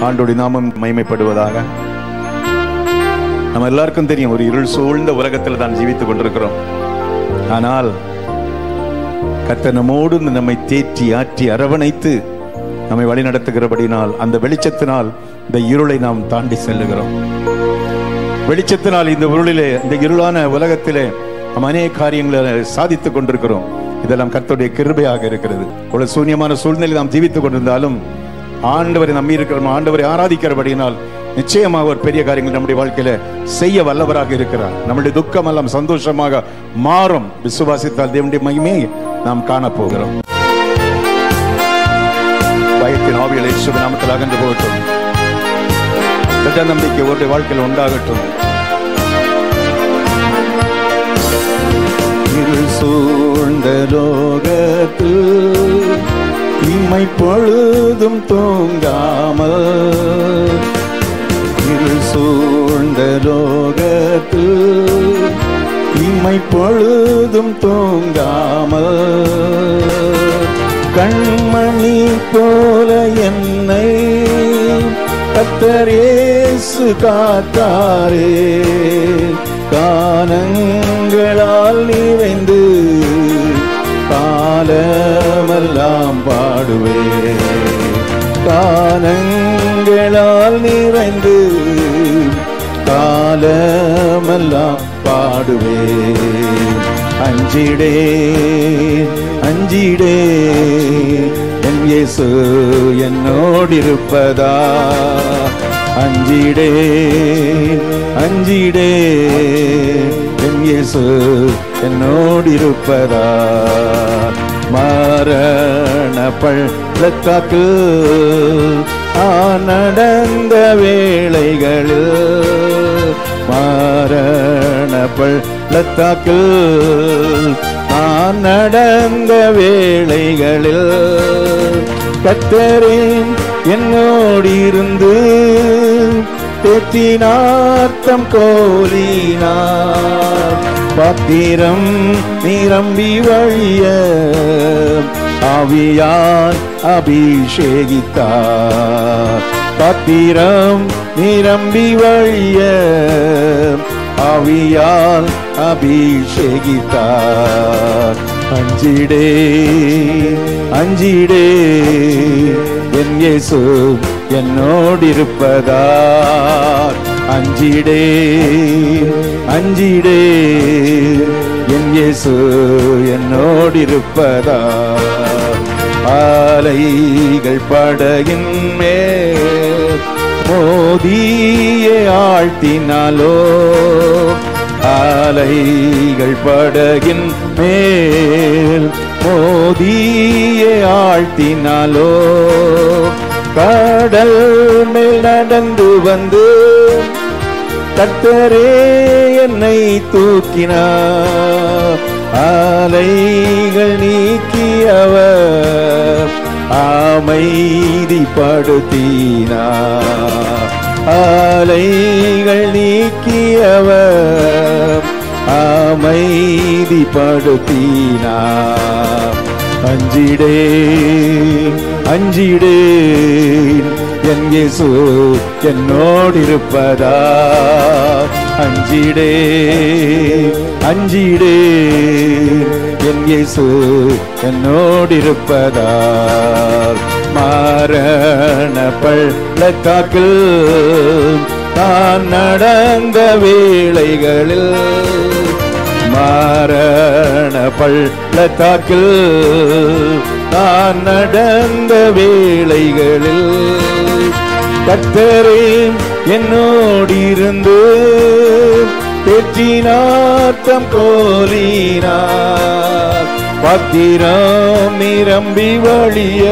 ஆண்டோடி நாமம் மைமைப்படுவதாக நம்ம எல்லாருக்கும் தெரியும் ஒரு இருள் சூழ்ந்த உலகத்தில் தான் ஜீவித்துக் கொண்டிருக்கிறோம் ஆனால் கர்த்தர் நம்மோடு நம்மை தேற்றி ஆற்றி அரவணைத்து நம்மை வழிநடத்துகிறபடினால் அந்த வெளிச்சத்தினால் இந்த இருளை நாம் தாண்டி செல்லுகிறோம் வெளிச்சத்தினால் இந்த இருளிலே இந்த இருளான உலகத்திலே நாம் அநேக காரியங்களை சாதித்துக் கொண்டிருக்கிறோம் இதெல்லாம் கர்த்தருடைய கிருபையாக இருக்கிறது ஒரு சூன்யமான சூழ்நிலை நாம் ஜீவித்துக் கொண்டிருந்தாலும் ஆண்டவரை நம்பி இருக்கிறோம் ஆண்டவரை ஆராதிக்கிறபடியினால் நிச்சயமாக ஒரு பெரிய காரியங்கள் நம்முடைய வாழ்க்கையில செய்ய வல்லவராக இருக்கிறார் நம்முடைய துக்கம் எல்லாம் சந்தோஷமாக மாறும் விசுவாசித்தால் தேவனுடைய மகிமையை நாம் காணப்போகிறோம் பயத்தின் ஆவியல் இயேசுவின் நாமத்தில் அகன்று போகட்டும் திட்ட நம்பிக்கை ஒருடைய வாழ்க்கையில் உண்டாகட்டும் இருள் சூழ்ந்த லோகத்தில் இம்மை பொழுதும் தூங்காமல் இருள் சூழ்ந்த லோகத்தில் இம்மை பொழுதும் தூங்காமல் கண்மணி போல என்னை கத்தரேசு காத்தாரே கானங்களால் நிறைந்து காலமெல்லாம் பாடுவே கானங்களால் நிறைந்து காலமெல்லாம் பாடுவே அஞ்சிடே அஞ்சிடே என் இயேசு என்னோடிருப்பதா அஞ்சிடே அஞ்சிடே என் இயேசு என்னோடிருப்பதா மரண பள்ளத்தாக்கு நடந்த வேளைகளில் மரண பள்ளத்தாக்கு நான் நடந்த வேளைகளில் கத்தரின் என்னோடிருந்து தேற்றினார்த்தம் கோலினார் பாத்திரம் நிரம்பி வழிய ஆவியால் அபிஷேகித்தார் பாத்திரம் நிரம்பி வழிய ஆவியால் அபிஷேகித்தார் அஞ்சிடே அஞ்சிடே என் இயேசு என்னோடிருப்பதா அஞ்சிடே அஞ்சிடே என் இயேசு என்னோடிருப்பதா ஆலைகள் படகின் மேல் மோதியே ஆழ்த்தினாலோ ஆலைகள் படகின் மேல் மோதியே ஆழ்த்தினாலோ கடல் மேல் நடந்து வந்து கர்த்தரே என்னை தூக்கினார் ஆலைகள் நீக்கியவர் அமைதிப்படுத்தினார் ஆலைகள் நீக்கியவர் அமைதிப்படுத்தினார் அஞ்சிடே அஞ்சிடே என் இயேசு என்னோடிருப்பதா அஞ்சிடே அஞ்சிடே என் இயேசு என்னோடிருப்பதா மரண பள்ளத்தாக்கில் தான் நடந்த வேளைகளில் மரண பள்ளத்தாக்கில் நான் நடந்த வேளைகளில் கத்தரே என்னோடிருந்து பெற்றினார்த்தம் கோலினார் பத்திரம் நிரம்பி வழிய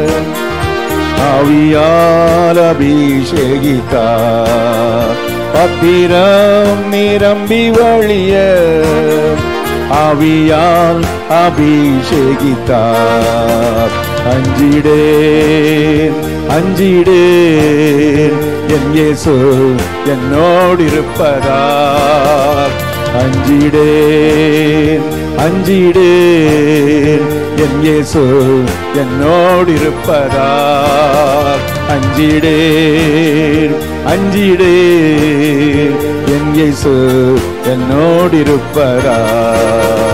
ஆவியால் அபிஷேகித்தார் பத்திரம் நிரம்பி வழிய ஆவியால் அபிஷேகித்தார் அஞ்சிடேன் அஞ்சிடேன் என் இயேசு என்னோடிருப்பதா அஞ்சிடேன் அஞ்சிடேன் என் இயேசு என்னோடிருப்பதா அஞ்சிடே அஞ்சிடே என் இயேசு என்னோடு இருப்பரா